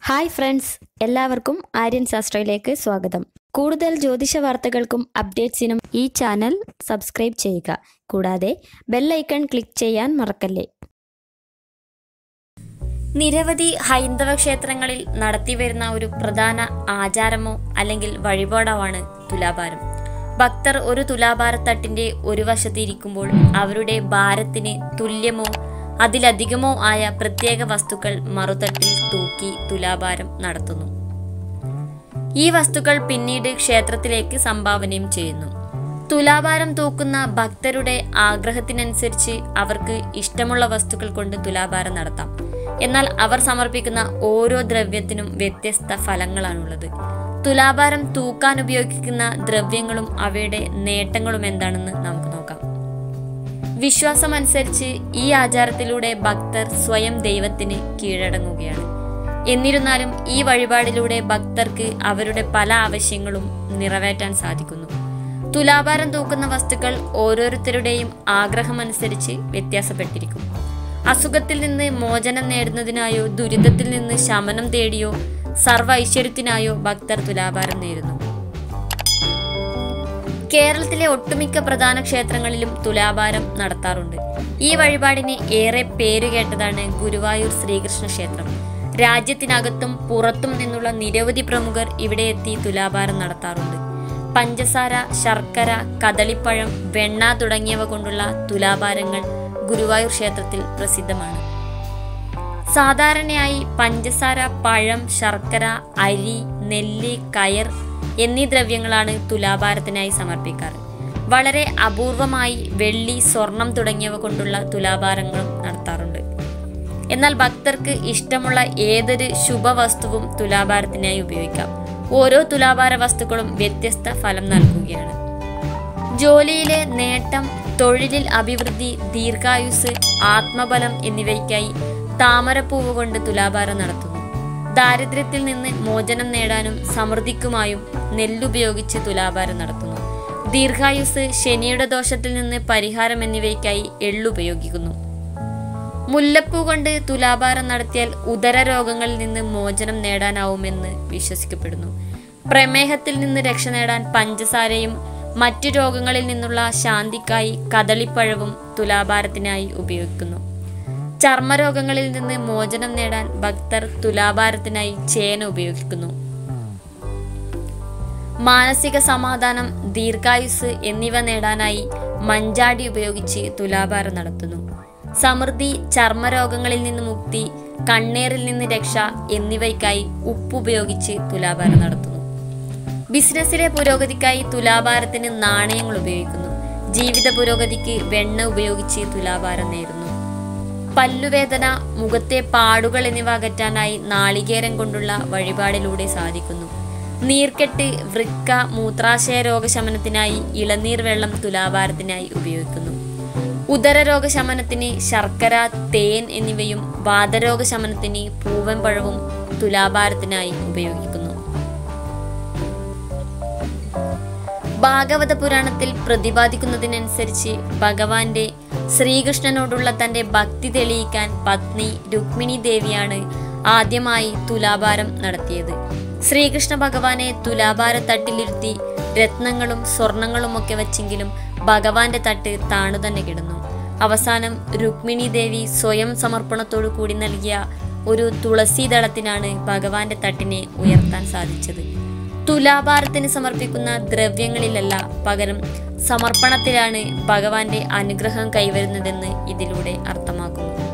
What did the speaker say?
hi friends എല്ലാവർക്കും ആര്യൻ ശാസ്ത്രയിലേക്ക് സ്വാഗതം കൂടുതൽ ജ്യോതിഷ വാർത്തകൾക്കും അപ്ഡേറ്റ്സിനും ഈ ചാനൽ സബ്സ്ക്രൈബ് ചെയ്യുക കൂടാതെ ബെല്ലൈക്കൺ ക്ലിക്ക് ചെയ്യാൻ മറക്കല്ലേ നിരവധി ഹൈന്ദവ ക്ഷേത്രങ്ങളിൽ നടത്തിവരുന്ന ഒരു പ്രധാന ആചാരമോ അല്ലെങ്കിൽ വഴിപാടോ ആണ് തുലാഭാരം ഭക്തർ ഒരു തുലാഭാരത്തട്ടിന്റെ ഒരു വശത്തിരിക്കുമ്പോൾ അവരുടെ ഭാരത്തിന് തുല്യമോ അതിലധികമോ ആയ പ്രത്യേക വസ്തുക്കൾ മറുതട്ടിൽ തൂക്കി തുലാഭാരം നടത്തുന്നു ഈ വസ്തുക്കൾ പിന്നീട് ക്ഷേത്രത്തിലേക്ക് സംഭാവനയും ചെയ്യുന്നു തുലാഭാരം തൂക്കുന്ന ഭക്തരുടെ ആഗ്രഹത്തിനനുസരിച്ച് അവർക്ക് ഇഷ്ടമുള്ള വസ്തുക്കൾ കൊണ്ട് തുലാഭാരം നടത്താം എന്നാൽ അവർ സമർപ്പിക്കുന്ന ഓരോ ദ്രവ്യത്തിനും വ്യത്യസ്ത ഫലങ്ങളാണുള്ളത് തുലാഭാരം തൂക്കാൻ ഉപയോഗിക്കുന്ന ദ്രവ്യങ്ങളും അവയുടെ നേട്ടങ്ങളും എന്താണെന്ന് നമുക്ക് നോക്കാം വിശ്വാസമനുസരിച്ച് ഈ ആചാരത്തിലൂടെ ഭക്തർ സ്വയം ദൈവത്തിന് കീഴടങ്ങുകയാണ് എന്നിരുന്നാലും ഈ വഴിപാടിലൂടെ ഭക്തർക്ക് അവരുടെ പല ആവശ്യങ്ങളും നിറവേറ്റാൻ സാധിക്കുന്നു തുലാഭാരം തൂക്കുന്ന വസ്തുക്കൾ ഓരോരുത്തരുടെയും ആഗ്രഹമനുസരിച്ച് വ്യത്യാസപ്പെട്ടിരിക്കും അസുഖത്തിൽ നിന്ന് മോചനം നേടുന്നതിനായോ ദുരിതത്തിൽ നിന്ന് ശമനം തേടിയോ സർവ്വ ഐശ്വര്യത്തിനായോ ഭക്തർ തുലാഭാരം നേരുന്നു കേരളത്തിലെ ഒട്ടുമിക്ക പ്രധാന ക്ഷേത്രങ്ങളിലും തുലാഭാരം നടത്താറുണ്ട് ഈ വഴിപാടിന് ഏറെ പേരുകേട്ടതാണ് ഗുരുവായൂർ ശ്രീകൃഷ്ണ ക്ഷേത്രം രാജ്യത്തിനകത്തും പുറത്തും നിന്നുള്ള നിരവധി പ്രമുഖർ ഇവിടെ എത്തി തുലാഭാരം നടത്താറുണ്ട് പഞ്ചസാര ശർക്കര കദളിപ്പഴം വെണ്ണ തുടങ്ങിയവ കൊണ്ടുള്ള തുലാഭാരങ്ങൾ ഗുരുവായൂർ ക്ഷേത്രത്തിൽ പ്രസിദ്ധമാണ് സാധാരണയായി പഞ്ചസാര പഴം ശർക്കര അരി നെല്ല് കയർ എന്നീ ദ്രവ്യങ്ങളാണ് തുലാഭാരത്തിനായി സമർപ്പിക്കാറ് വളരെ അപൂർവമായി വെള്ളി സ്വർണം തുടങ്ങിയവ കൊണ്ടുള്ള തുലാഭാരങ്ങളും നടത്താറുണ്ട് എന്നാൽ ഭക്തർക്ക് ഇഷ്ടമുള്ള ഏതൊരു ശുഭവസ്തുവും തുലാഭാരത്തിനായി ഉപയോഗിക്കാം ഓരോ തുലാഭാര വസ്തുക്കളും വ്യത്യസ്ത ഫലം നൽകുകയാണ് ജോലിയിലെ നേട്ടം തൊഴിലിൽ അഭിവൃദ്ധി ദീർഘായുസ് ആത്മബലം എന്നിവയ്ക്കായി താമരപ്പൂവ് കൊണ്ട് തുലാഭാരം നടത്തുന്നു ദാരിദ്ര്യത്തിൽ നിന്ന് മോചനം നേടാനും സമൃദ്ധിക്കുമായും നെല്ലുപയോഗിച്ച് തുലാഭാരം നടത്തുന്നു ദീർഘായുസ് ശനിയുടെ ദോഷത്തിൽ നിന്ന് പരിഹാരം എന്നിവയ്ക്കായി എള്ളുപയോഗിക്കുന്നു മുല്ലപ്പൂ കൊണ്ട് തുലാഭാരം നടത്തിയാൽ ഉദര രോഗങ്ങളിൽ നിന്ന് മോചനം നേടാനാവുമെന്ന് വിശ്വസിക്കപ്പെടുന്നു പ്രമേഹത്തിൽ നിന്ന് രക്ഷ നേടാൻ പഞ്ചസാരയും മറ്റു രോഗങ്ങളിൽ നിന്നുള്ള ശാന്തിക്കായി കദളിപ്പഴവും തുലാഭാരത്തിനായി ഉപയോഗിക്കുന്നു ചർമ്മരോഗങ്ങളിൽ നിന്ന് മോചനം നേടാൻ ഭക്തർ തുലാഭാരത്തിനായി ചേന ഉപയോഗിക്കുന്നു മാനസിക സമാധാനം ദീർഘായുസ് എന്നിവ നേടാനായി മഞ്ചാടി ഉപയോഗിച്ച് തുലാഭാരം നടത്തുന്നു സമൃദ്ധി ചർമ്മരോഗങ്ങളിൽ നിന്ന് മുക്തി കണ്ണീറിൽ നിന്ന് രക്ഷ എന്നിവയ്ക്കായി ഉപ്പ് ഉപയോഗിച്ച് തുലാഭാരം നടത്തുന്നു ബിസിനസ്സിലെ പുരോഗതിക്കായി തുലാഭാരത്തിന് നാണയങ്ങൾ ഉപയോഗിക്കുന്നു ജീവിത പുരോഗതിക്ക് വെണ്ണ ഉപയോഗിച്ച് തുലാഭാരം നേരുന്നു പല്ലുവേദന മുഖത്തെ പാടുകൾ എന്നിവ അകറ്റാനായി നാളികേരം കൊണ്ടുള്ള വഴിപാടിലൂടെ സാധിക്കുന്നു നീർക്കെട്ട് വൃക്ക മൂത്രാശയ രോഗശമനത്തിനായി ഇളനീർ വെള്ളം തുലാഭാരത്തിനായി ഉപയോഗിക്കുന്നു ഉദരരോഗ ശമനത്തിന് ശർക്കര തേൻ എന്നിവയും വാതരോഗ ശമനത്തിന് പൂവൻ പഴവും തുലാഭാരത്തിനായി ഉപയോഗിക്കുന്നു ഭാഗവത പുരാണത്തിൽ പ്രതിപാദിക്കുന്നതിനനുസരിച്ച് ഭഗവാന്റെ ശ്രീകൃഷ്ണനോടുള്ള തന്റെ ഭക്തി തെളിയിക്കാൻ പത്നി രുക്മിണി ദേവിയാണ് ആദ്യമായി തുലാഭാരം നടത്തിയത് ശ്രീകൃഷ്ണ ഭഗവാനെ തുലാഭാര തട്ടിലിരുത്തി രത്നങ്ങളും സ്വർണങ്ങളും ഒക്കെ വച്ചെങ്കിലും ഭഗവാന്റെ തട്ട് താണു തന്നെ കിടന്നു അവസാനം രുക്മിണി ദേവി സ്വയം സമർപ്പണത്തോടു കൂടി നൽകിയ ഒരു തുളസീദളത്തിനാണ് ഭഗവാന്റെ തട്ടിനെ ഉയർത്താൻ സാധിച്ചത് തുലാഭാരത്തിന് സമർപ്പിക്കുന്ന ദ്രവ്യങ്ങളിലല്ല പകരം സമർപ്പണത്തിലാണ് ഭഗവാന്റെ അനുഗ്രഹം കൈവരുന്നതെന്ന് ഇതിലൂടെ അർത്ഥമാക്കുന്നു